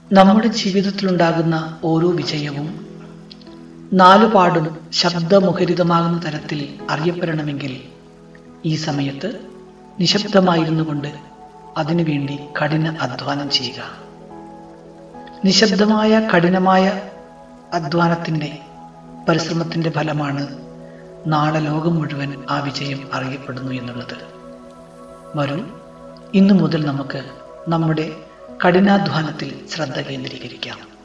നമ്മുടെ ജീവിതത്തിലുണ്ടാകുന്ന ഓരോ വിജയവും നാലുപാടും ശബ്ദമുഖരിതമാകുന്ന തരത്തിൽ അറിയപ്പെടണമെങ്കിൽ ഈ സമയത്ത് നിശബ്ദമായിരുന്നു കൊണ്ട് അതിനുവേണ്ടി കഠിന അധ്വാനം ചെയ്യുക നിശബ്ദമായ കഠിനമായ അധ്വാനത്തിൻ്റെ പരിശ്രമത്തിൻ്റെ ഫലമാണ് നാളെ ലോകം മുഴുവൻ ആ വിജയം അറിയപ്പെടുന്നു എന്നുള്ളത് വരും ഇന്നു മുതൽ നമുക്ക് നമ്മുടെ കഠിനാധ്വാനത്തിൽ ശ്രദ്ധ കേന്ദ്രീകരിക്കാം